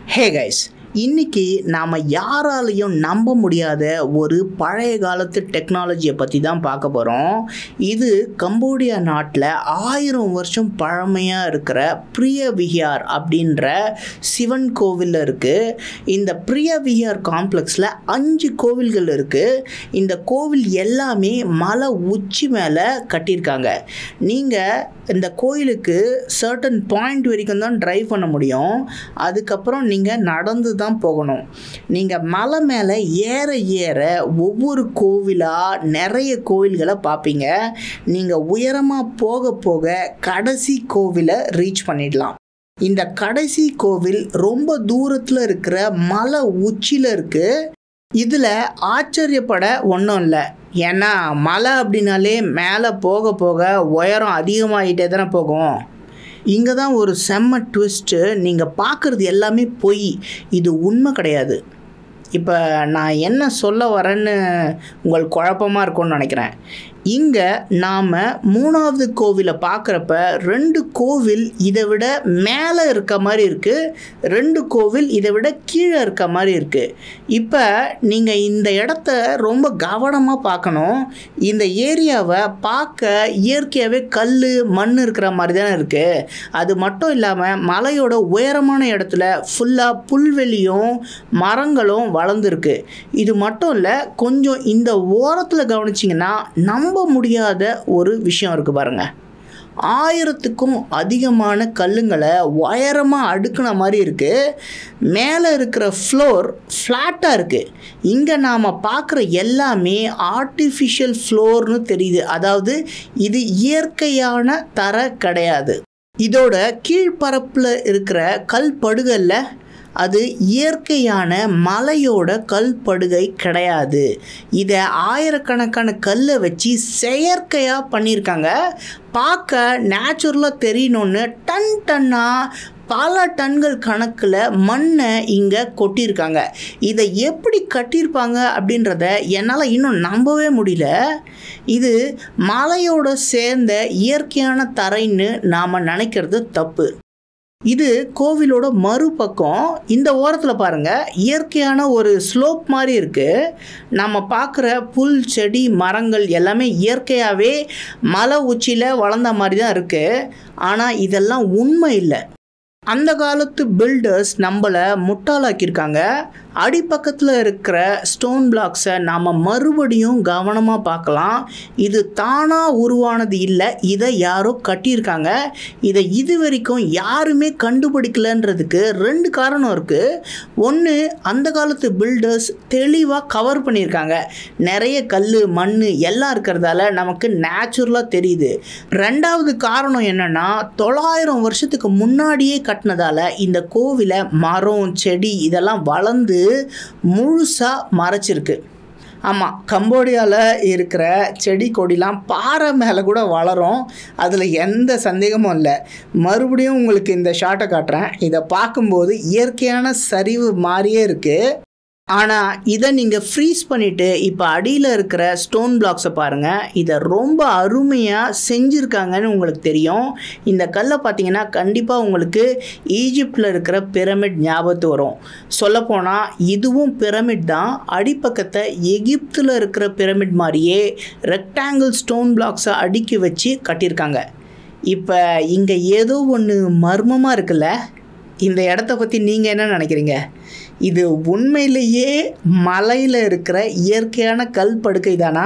hey guys இன்னைக்கு நாம் யாராலையும் நம்ப முடியாத ஒரு பழைய காலத்து டெக்னாலஜியை பற்றி தான் பார்க்க போகிறோம் இது கம்போடியா நாட்டில் ஆயிரம் வருஷம் பழமையாக இருக்கிற பிரிய விஹார் அப்படின்ற சிவன் கோவில் இருக்குது இந்த பிரிய விஹார் காம்ப்ளெக்ஸில் அஞ்சு கோவில்கள் இருக்குது இந்த கோவில் எல்லாமே மலை உச்சி மேலே கட்டியிருக்காங்க நீங்கள் இந்த கோயிலுக்கு சர்டன் பாயிண்ட் வரைக்கும் தான் ட்ரைவ் பண்ண முடியும் அதுக்கப்புறம் நீங்கள் நடந்து தான் போகணும் நீங்கள் மலை மேலே ஏற ஏற ஒவ்வொரு கோவிலாக நிறைய கோவில்களை பார்ப்பீங்க நீங்கள் உயரமாக போக போக கடைசி கோவிலை ரீச் பண்ணிடலாம் இந்த கடைசி கோவில் ரொம்ப தூரத்தில் இருக்கிற மலை உச்சியில் இருக்குது இதில் ஆச்சரியப்பட ஒன்றும் இல்லை ஏன்னா மலை அப்படின்னாலே மேலே போக போக உயரம் அதிகமாகிட்டே தானே போகும் இங்கே தான் ஒரு செம்ம ட்விஸ்ட்டு நீங்கள் பார்க்குறது எல்லாமே பொய் இது உண்மை கிடையாது இப்போ நான் என்ன சொல்ல வரேன்னு உங்களுக்கு குழப்பமாக இருக்கும்னு நினைக்கிறேன் இங்கே நாம் மூணாவது கோவிலை பார்க்குறப்ப ரெண்டு கோவில் இதை விட மேலே இருக்க மாதிரி இருக்குது ரெண்டு கோவில் இதை விட கீழே இருக்க மாதிரி இருக்குது இப்போ நீங்கள் இந்த இடத்த ரொம்ப கவனமாக பார்க்கணும் இந்த ஏரியாவை பார்க்க இயற்கையாகவே கல் மண் இருக்கிற மாதிரி தானே இருக்குது அது மட்டும் இல்லாமல் மலையோட உயரமான இடத்துல ஃபுல்லாக புல்வெளியும் மரங்களும் வளர்ந்துருக்கு இது மட்டும் இல்லை கொஞ்சம் இந்த ஓரத்தில் கவனிச்சிங்கன்னா நம்ப முடியாத ஒரு விஷயம் இருக்குது பாருங்கள் ஆயிரத்துக்கும் அதிகமான கல்லுங்களை உயரமாக அடுக்கின மாதிரி இருக்குது மேலே இருக்கிற ஃப்ளோர் ஃப்ளாட்டாக இருக்குது இங்கே நாம் பார்க்குற எல்லாமே ஆர்டிஃபிஷியல் ஃப்ளோர்னு தெரியுது அதாவது இது இயற்கையான தர கிடையாது இதோட கீழ்ப்பரப்பில் இருக்கிற கல் படுகல்ல அது இயற்கையான மலையோட கல் படுகை கிடையாது இதை ஆயிரக்கணக்கான கல்லை வச்சு செயற்கையாக பண்ணியிருக்காங்க பார்க்க நேச்சுரலாக தெரியணுன்னு டன் டன்னாக பல டன்கள் கணக்கில் மண்ணை இங்கே கொட்டியிருக்காங்க இதை எப்படி கட்டியிருப்பாங்க அப்படின்றத என்னால் இன்னும் நம்பவே முடியல இது மலையோட சேர்ந்த இயற்கையான தரைன்னு நாம் நினைக்கிறது தப்பு இது கோவிலோட மறுபக்கம் இந்த ஓரத்தில் பாருங்கள் இயற்கையான ஒரு ஸ்லோப் மாதிரி இருக்குது நம்ம பார்க்குற புல் செடி மரங்கள் எல்லாமே இயற்கையாகவே மலை உச்சியில் வளர்ந்த மாதிரி தான் இருக்குது ஆனால் இதெல்லாம் உண்மை இல்லை அந்த காலத்து பில்டர்ஸ் நம்மளை முட்டாளாக்கியிருக்காங்க அடிப்பக்கத்தில் இருக்கிற ஸ்டோன் பிளாக்ஸை நாம் மறுபடியும் கவனமாக பார்க்கலாம் இது தானாக உருவானது இல்லை இதை யாரோ கட்டியிருக்காங்க இதை இது வரைக்கும் யாருமே கண்டுபிடிக்கலன்றதுக்கு ரெண்டு காரணம் இருக்குது ஒன்று அந்த காலத்து பில்டர்ஸ் தெளிவாக கவர் பண்ணியிருக்காங்க நிறைய கல் மண் எல்லாம் இருக்கிறதால நமக்கு நேச்சுரலாக தெரியுது ரெண்டாவது காரணம் என்னென்னா தொள்ளாயிரம் வருஷத்துக்கு முன்னாடியே கட்டினதால் இந்த கோவிலை மரம் செடி இதெல்லாம் வளர்ந்து முழுசாக மறைச்சிருக்கு ஆமாம் கம்போடியாவில் இருக்கிற செடி கொடிலாம் பாறை மேலே கூட வளரும் அதில் எந்த சந்தேகமும் இல்லை மறுபடியும் உங்களுக்கு இந்த ஷார்ட்டை காட்டுறேன் இதை பார்க்கும்போது இயற்கையான சரிவு மாதிரியே இருக்குது ஆனால் இதை நீங்கள் ஃப்ரீஸ் பண்ணிவிட்டு இப்போ அடியில் இருக்கிற ஸ்டோன் பிளாக்ஸை பாருங்கள் இதை ரொம்ப அருமையாக செஞ்சுருக்காங்கன்னு உங்களுக்கு தெரியும் இந்த கல்லை பார்த்தீங்கன்னா கண்டிப்பாக உங்களுக்கு ஈஜிப்டில் இருக்கிற பிரமிட் ஞாபகத்து வரும் சொல்லப்போனால் இதுவும் பிரமிட் தான் அடிப்பக்கத்தை எகிப்தில் இருக்கிற பிரமிட் மாதிரியே ரெக்டாங்கிள் ஸ்டோன் பிளாக்ஸை அடுக்கி வச்சு கட்டியிருக்காங்க இப்போ இங்கே ஏதோ ஒன்று மர்மமாக இருக்குல்ல இந்த இடத்த பற்றி நீங்கள் என்ன நினைக்கிறீங்க இது உண்மையிலேயே மலையில் இருக்கிற இயற்கையான கல் படுக்கை தானா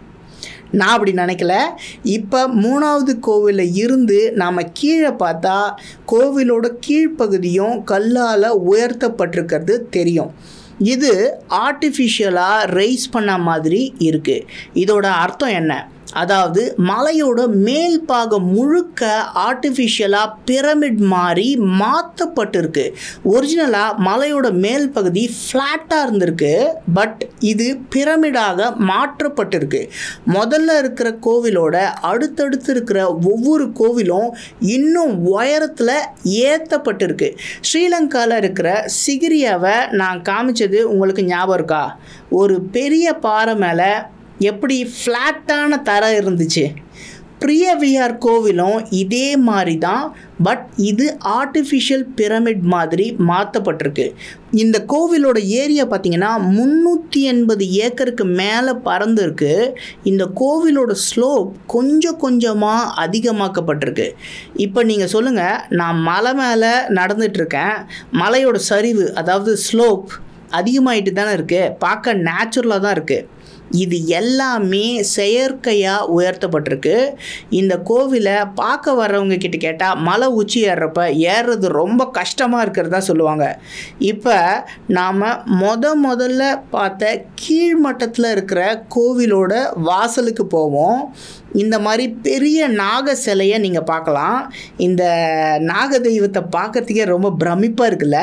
நான் அப்படி நினைக்கல இப்போ மூணாவது கோவிலில் இருந்து நாம் கீழே பார்த்தா கோவிலோட கீழ்ப்பகுதியும் கல்லால் உயர்த்தப்பட்டிருக்கிறது தெரியும் இது ஆர்டிஃபிஷியலாக ரைஸ் பண்ண மாதிரி இருக்குது இதோட அர்த்தம் என்ன அதாவது மலையோட மேல் பாகம் முழுக்க ஆர்டிஃபிஷியலாக பிரமிட் மாதிரி மாற்றப்பட்டிருக்கு ஒரிஜினலாக மலையோட மேல் பகுதி ஃப்ளாட்டாக இருந்திருக்கு பட் இது பிரமிடாக மாற்றப்பட்டிருக்கு முதல்ல இருக்கிற கோவிலோட அடுத்தடுத்து இருக்கிற ஒவ்வொரு கோவிலும் இன்னும் உயரத்தில் ஏற்றப்பட்டிருக்கு ஸ்ரீலங்காவில் இருக்கிற சிகிரியாவை நான் காமிச்சது உங்களுக்கு ஞாபகம் இருக்கா ஒரு பெரிய பாறை மேலே எப்படி ஃப்ளாட்டான தரை இருந்துச்சு பிரியவியார் கோவிலும் இதே மாதிரி தான் பட் இது ஆர்டிஃபிஷியல் பிரமிட் மாதிரி மாற்றப்பட்டிருக்கு இந்த கோவிலோட ஏரியா பார்த்தீங்கன்னா முந்நூற்றி எண்பது ஏக்கருக்கு மேலே பறந்துருக்கு இந்த கோவிலோட ஸ்லோப் கொஞ்சம் கொஞ்சமாக அதிகமாக்கப்பட்டிருக்கு இப்போ நீங்கள் சொல்லுங்கள் நான் மலை மேலே நடந்துட்டுருக்கேன் மலையோட சரிவு அதாவது ஸ்லோப் அதிகமாகிட்டு தானே இருக்குது பார்க்க நேச்சுரலாக தான் இருக்குது இது எல்லாமே செயற்கையாக உயர்த்தப்பட்டிருக்கு இந்த கோவிலை பார்க்க வர்றவங்க கிட்ட கேட்டால் மலை உச்சி ஏறுறப்ப ஏறுறது ரொம்ப கஷ்டமாக இருக்கிறதா சொல்லுவாங்க இப்போ நாம் முத முதல்ல பார்த்த கீழ்மட்டத்தில் இருக்கிற கோவிலோட வாசலுக்கு போவோம் இந்த மாதிரி பெரிய நாக சிலையை நீங்கள் பார்க்கலாம் இந்த நாக தெய்வத்தை பார்க்கறதுக்கே ரொம்ப பிரமிப்பாக இருக்குல்ல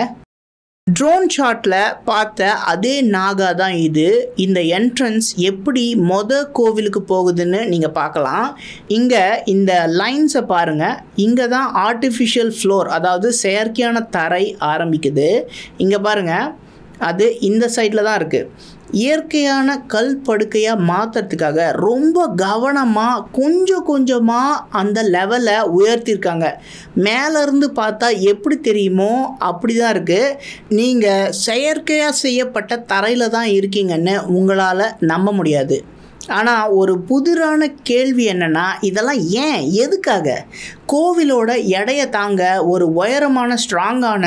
ட்ரோன் ஷாட்டில் பார்த்த அதே நாகா தான் இது இந்த என்ட்ரன்ஸ் எப்படி மொத கோவிலுக்கு போகுதுன்னு நீங்கள் பார்க்கலாம் இங்கே இந்த லைன்ஸை பாருங்கள் இங்கே தான் ஆர்டிஃபிஷியல் ஃப்ளோர் அதாவது செயற்கையான தரை ஆரம்பிக்குது இங்கே பாருங்கள் அது இந்த சைடில் தான் இருக்குது இயற்கையான கல் படுக்கையாக மாற்றுறதுக்காக ரொம்ப கவனமாக கொஞ்சம் கொஞ்சமாக அந்த லெவலை உயர்த்தியிருக்காங்க மேலேருந்து பார்த்தா எப்படி தெரியுமோ அப்படி தான் இருக்குது நீங்கள் செயற்கையாக செய்யப்பட்ட தரையில் தான் இருக்கீங்கன்னு உங்களால் நம்ப முடியாது ஆனால் ஒரு புதிரான கேள்வி என்னென்னா இதெல்லாம் ஏன் எதுக்காக கோவிலோட எடையை தாங்க ஒரு உயரமான ஸ்ட்ராங்கான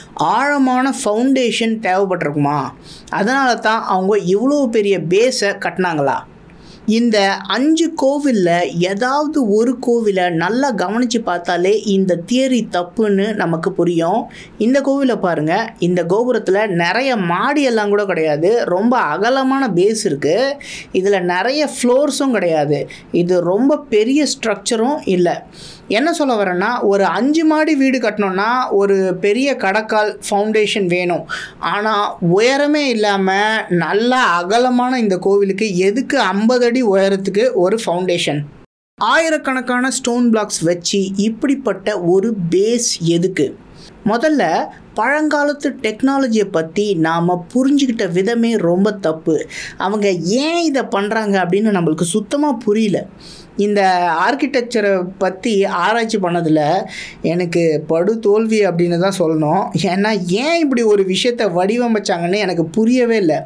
ஆழமான ஃபவுண்டேஷன் தேவைப்பட்டிருக்குமா அதனால தான் அவங்க இவ்வளோ பெரிய பேஸை கட்டினாங்களா இந்த அஞ்சு கோவிலில் ஏதாவது ஒரு கோவிலை நல்லா கவனித்து பார்த்தாலே இந்த தியரி தப்புன்னு நமக்கு புரியும் இந்த கோவிலை பாருங்கள் இந்த கோபுரத்தில் நிறைய மாடி எல்லாம் கூட கிடையாது ரொம்ப அகலமான பேஸ் இருக்குது இதில் நிறைய ஃப்ளோர்ஸும் கிடையாது இது ரொம்ப பெரிய ஸ்ட்ரக்சரும் இல்லை என்ன சொல்ல வரேன்னா ஒரு அஞ்சு மாடி வீடு கட்டணும்னா ஒரு பெரிய கடக்கால் ஃபவுண்டேஷன் வேணும் ஆனால் உயரமே இல்லாமல் நல்லா அகலமான இந்த கோவிலுக்கு எதுக்கு ஐம்பது அடி உயரத்துக்கு ஒரு ஃபவுண்டேஷன் ஆயிரக்கணக்கான ஸ்டோன் பிளாக்ஸ் வச்சு இப்படிப்பட்ட ஒரு பேஸ் எதுக்கு முதல்ல பழங்காலத்து டெக்னாலஜியை பற்றி நாம் புரிஞ்சுக்கிட்ட விதமே ரொம்ப தப்பு அவங்க ஏன் இதை பண்ணுறாங்க அப்படின்னு நம்மளுக்கு சுத்தமாக புரியல இந்த ஆர்கிடெக்சரை பற்றி ஆராய்ச்சி பண்ணதில் எனக்கு படு தோல்வி அப்படின்னு தான் சொல்லணும் ஏன்னா ஏன் இப்படி ஒரு விஷயத்தை வடிவமைச்சாங்கன்னு எனக்கு புரியவே இல்லை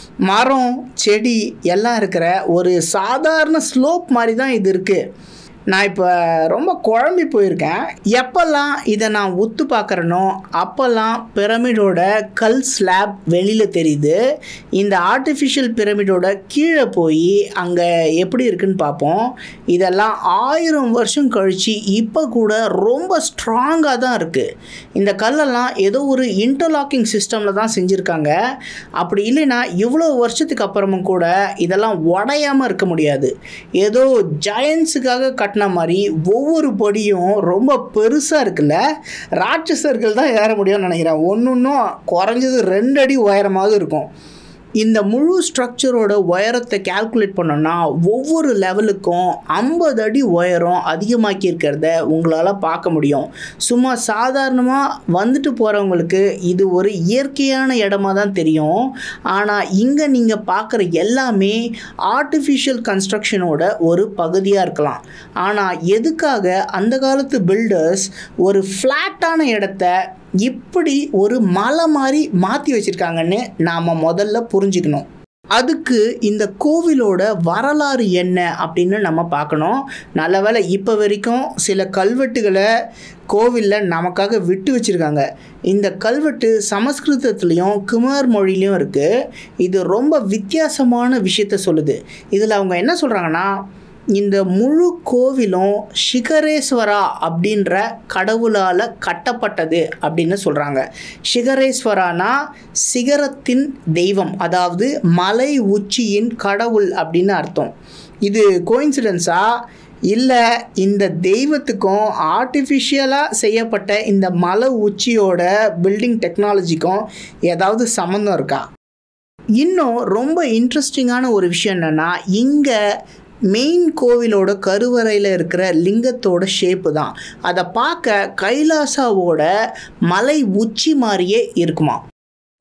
மரம் செடி எல்லாம் இருக்கிற ஒரு சாதாரண ஸ்லோப் மாதிரி தான் இது இருக்குது நான் இப்போ ரொம்ப குழம்பி போயிருக்கேன் எப்போல்லாம் இதை நான் உத்து பார்க்குறேனோ அப்போல்லாம் பிரமிடோட கல் ஸ்லாப் வெளியில் தெரியுது இந்த ஆர்டிஃபிஷியல் பிரமிடோட கீழே போய் அங்கே எப்படி இருக்குன்னு பார்ப்போம் இதெல்லாம் ஆயிரம் வருஷம் கழித்து இப்போ கூட ரொம்ப ஸ்ட்ராங்காக தான் இருக்குது இந்த கல்லெல்லாம் ஏதோ ஒரு இன்டர்லாக்கிங் சிஸ்டமில் தான் செஞ்சுருக்காங்க அப்படி இல்லைன்னா இவ்வளோ வருஷத்துக்கு அப்புறமும் கூட இதெல்லாம் உடையாமல் இருக்க முடியாது ஏதோ ஜயன்ஸுக்காக கட்டின மாதிரி ஒவ்வொரு படியும் ரொம்ப பெருசாக இருக்குல்ல ராட்சசர்கள் தான் ஏற முடியும்னு நினைக்கிறேன் ஒன்று ஒன்றும் குறைஞ்சது ரெண்டு அடி உயரமாவது இருக்கும் இந்த முழு ஸ்ட்ரக்சரோட உயரத்தை கால்குலேட் பண்ணோன்னா ஒவ்வொரு லெவலுக்கும் ஐம்பது அடி உயரம் அதிகமாக்கி இருக்கிறத உங்களால் பார்க்க முடியும் சும்மா சாதாரணமாக வந்துட்டு போகிறவங்களுக்கு இது ஒரு இயற்கையான இடமா தான் தெரியும் ஆனால் இங்கே நீங்கள் பார்க்குற எல்லாமே ஆர்டிஃபிஷியல் கன்ஸ்ட்ரக்ஷனோட ஒரு பகுதியாக இருக்கலாம் ஆனால் எதுக்காக அந்த காலத்து பில்டர்ஸ் ஒரு ஃப்ளாட்டான இடத்த இப்படி ஒரு மலை மாதிரி மாற்றி வச்சுருக்காங்கன்னு நாம் முதல்ல புரிஞ்சுக்கணும் அதுக்கு இந்த கோவிலோட வரலாறு என்ன அப்படின்னு நம்ம பார்க்கணும் நல்ல வேளை இப்போ வரைக்கும் சில கல்வெட்டுகளை கோவிலில் நமக்காக விட்டு வச்சுருக்காங்க இந்த கல்வெட்டு சமஸ்கிருதத்துலேயும் குமார் மொழிலையும் இருக்குது இது ரொம்ப வித்தியாசமான விஷயத்த சொல்லுது இதில் அவங்க என்ன சொல்கிறாங்கன்னா இந்த முழு கோவிலும் சிகரேஸ்வரா அப்படின்ற கடவுளால் கட்டப்பட்டது அப்படின்னு சொல்கிறாங்க சிகரேஸ்வரானா சிகரத்தின் தெய்வம் அதாவது மலை உச்சியின் கடவுள் அப்படின்னு அர்த்தம் இது கோயின்சிடன்ஸா இல்லை இந்த தெய்வத்துக்கும் ஆர்டிஃபிஷியலாக செய்யப்பட்ட இந்த மலை உச்சியோட பில்டிங் டெக்னாலஜிக்கும் ஏதாவது சம்மந்தம் இருக்கா இன்னும் ரொம்ப இன்ட்ரெஸ்டிங்கான ஒரு விஷயம் என்னென்னா இங்கே மெயின் கோவிலோட கருவறையில் இருக்கிற லிங்கத்தோட ஷேப்பு தான் அதை பார்க்க கைலாசாவோட மலை உச்சி மாதிரியே இருக்குமா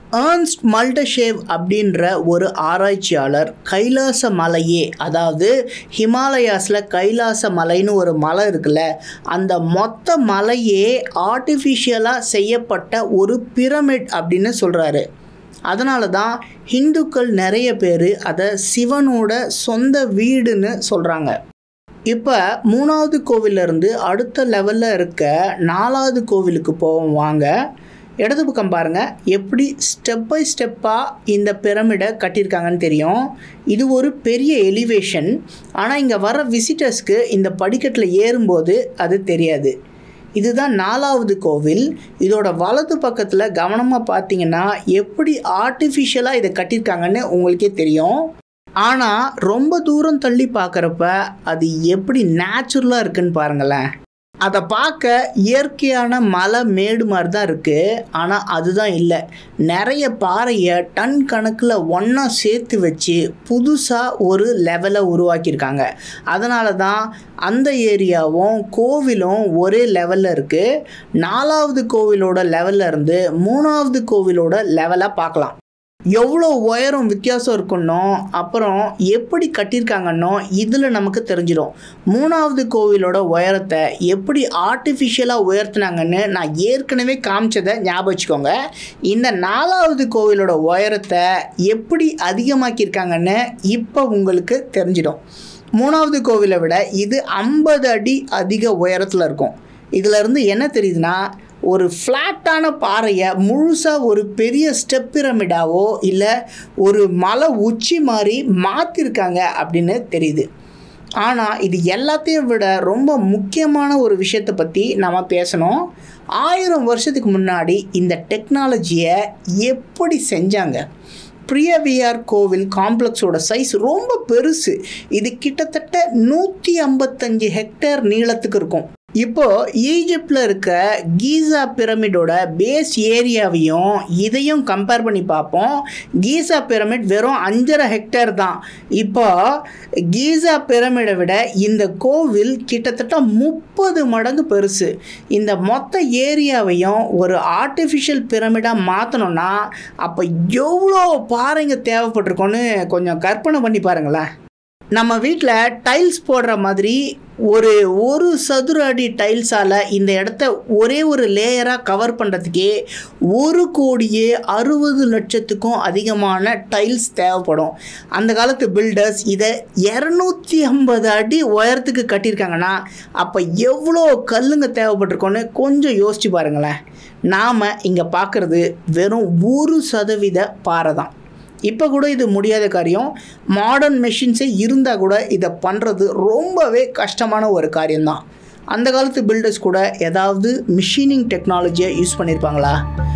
ஏர்ன்ஸ்ட் மல்டஷேவ் அப்படின்ற ஒரு ஆராய்ச்சியாளர் கைலாச மலையே அதாவது ஹிமாலயாஸில் கைலாச மலைன்னு ஒரு மலை இருக்குல்ல அந்த மொத்த மலையே ஆர்டிஃபிஷியலாக செய்யப்பட்ட ஒரு பிரமிட் அப்படின்னு சொல்கிறாரு அதனால தான் ஹிந்துக்கள் நிறைய பேர் அதை சிவனோட சொந்த வீடுன்னு சொல்கிறாங்க இப்போ மூணாவது கோவிலிருந்து அடுத்த லெவலில் இருக்க நாலாவது கோவிலுக்கு போவோம் வாங்க இடது பக்கம் பாருங்கள் எப்படி ஸ்டெப் பை ஸ்டெப்பாக இந்த பிரமிடை கட்டியிருக்காங்கன்னு தெரியும் இது ஒரு பெரிய எலிவேஷன் ஆனால் இங்கே வர விசிட்டர்ஸ்க்கு இந்த படிக்கட்டில் ஏறும்போது அது தெரியாது இதுதான் நாலாவது கோவில் இதோட வலது பக்கத்தில் கவனமாக பார்த்தீங்கன்னா எப்படி ஆர்டிஃபிஷியலாக இதை கட்டியிருக்காங்கன்னு உங்களுக்கே தெரியும் ஆனால் ரொம்ப தூரம் தள்ளி பார்க்குறப்ப அது எப்படி நேச்சுரலாக இருக்குன்னு பாருங்களேன் அதை பார்க்க இயற்கையான மலை மேடு மாதிரி தான் இருக்குது ஆனால் அதுதான் இல்லை நிறைய பாறையை டன் கணக்கில் ஒன்றா சேர்த்து வச்சு புதுசாக ஒரு லெவலை உருவாக்கியிருக்காங்க அதனால தான் அந்த ஏரியாவும் கோவிலும் ஒரே லெவலில் இருக்குது நாலாவது கோவிலோட லெவலில் இருந்து மூணாவது கோவிலோட லெவலாக பார்க்கலாம் எவ்வளோ உயரம் வித்தியாசம் இருக்குன்னோ அப்புறம் எப்படி கட்டியிருக்காங்கன்னோ இதில் நமக்கு தெரிஞ்சிடும் மூணாவது கோவிலோட உயரத்தை எப்படி ஆர்டிஃபிஷியலாக உயர்த்தினாங்கன்னு நான் ஏற்கனவே காமிச்சதை ஞாபகம் வச்சுக்கோங்க இந்த நாலாவது கோவிலோட உயரத்தை எப்படி அதிகமாக்கியிருக்காங்கன்னு இப்போ உங்களுக்கு தெரிஞ்சிடும் மூணாவது கோவிலை விட இது ஐம்பது அடி அதிக உயரத்தில் இருக்கும் இதிலிருந்து என்ன தெரியுதுன்னா ஒரு ஃப்ளாட்டான பாறையை முழுசாக ஒரு பெரிய ஸ்டெப் பிரமிடாவோ இல்லை ஒரு மலை உச்சி மாதிரி மாற்றிருக்காங்க அப்படின்னு தெரியுது ஆனால் இது எல்லாத்தையும் விட ரொம்ப முக்கியமான ஒரு விஷயத்தை பற்றி நம்ம பேசணும் ஆயிரம் வருஷத்துக்கு முன்னாடி இந்த டெக்னாலஜியை எப்படி செஞ்சாங்க பிரியவியார் கோவில் காம்ப்ளெக்ஸோட சைஸ் ரொம்ப பெருசு இது கிட்டத்தட்ட நூற்றி ஐம்பத்தஞ்சு ஹெக்டேர் நீளத்துக்கு இருக்கும் இப்போ ஈஜிப்டில் இருக்க கீசா பிரமிடோட பேஸ் ஏரியாவையும் இதையும் கம்பேர் பண்ணி பார்ப்போம் கீசா பிரமிட் வெறும் அஞ்சரை ஹெக்டேர் தான் இப்போ கீசா பிரமிடை விட இந்த கோவில் கிட்டத்தட்ட முப்பது மடங்கு பெருசு இந்த மொத்த ஏரியாவையும் ஒரு ஆர்டிஃபிஷியல் பிரமிடாக மாற்றணும்னா அப்போ எவ்வளோ பாறைங்க தேவைப்பட்டிருக்கோன்னு கொஞ்சம் கற்பனை பண்ணி பாருங்களேன் நம்ம வீட்டில் டைல்ஸ் போடுற மாதிரி ஒரு ஒரு சதுர அடி டைல்ஸால் இந்த இடத்த ஒரே ஒரு லேயராக கவர் பண்ணுறதுக்கே ஒரு கோடியே அறுபது லட்சத்துக்கும் அதிகமான டைல்ஸ் தேவைப்படும் அந்த காலத்து பில்டர்ஸ் இதை இரநூத்தி ஐம்பது அடி உயரத்துக்கு கட்டியிருக்காங்கன்னா அப்போ எவ்வளோ கல்லுங்க தேவைப்பட்டிருக்கோன்னு கொஞ்சம் யோசிச்சு பாருங்களேன் நாம் இங்கே பார்க்குறது வெறும் ஒரு சதவீத பாறை தான் இப்போ கூட இது முடியாத காரியம் மாடர்ன் மெஷின்ஸே இருந்தால் கூட இதை பண்ணுறது ரொம்பவே கஷ்டமான ஒரு காரியம்தான் அந்த காலத்து பில்டர்ஸ் கூட ஏதாவது மிஷினிங் டெக்னாலஜியை யூஸ் பண்ணியிருப்பாங்களா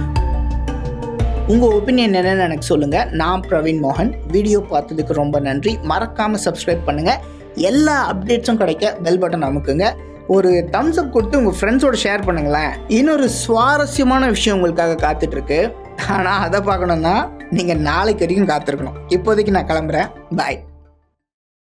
உங்கள் ஒப்பீனியன் என்னென்னு எனக்கு சொல்லுங்கள் நான் பிரவீன் மோகன் வீடியோ பார்த்ததுக்கு ரொம்ப நன்றி மறக்காமல் சப்ஸ்கிரைப் பண்ணுங்கள் எல்லா அப்டேட்ஸும் கிடைக்க பெல் பட்டன் அமுக்குங்க ஒரு தம்ஸ் அப் கொடுத்து உங்கள் ஃப்ரெண்ட்ஸோட ஷேர் பண்ணுங்களேன் இன்னொரு சுவாரஸ்யமான விஷயம் உங்களுக்காக காத்துட்ருக்கு ஆனால் அதை பார்க்கணுன்னா நீங்கள் நாளைக்கு வரைக்கும் காத்திருக்கணும் இப்போதைக்கு நான் கிளம்புறேன் பாய்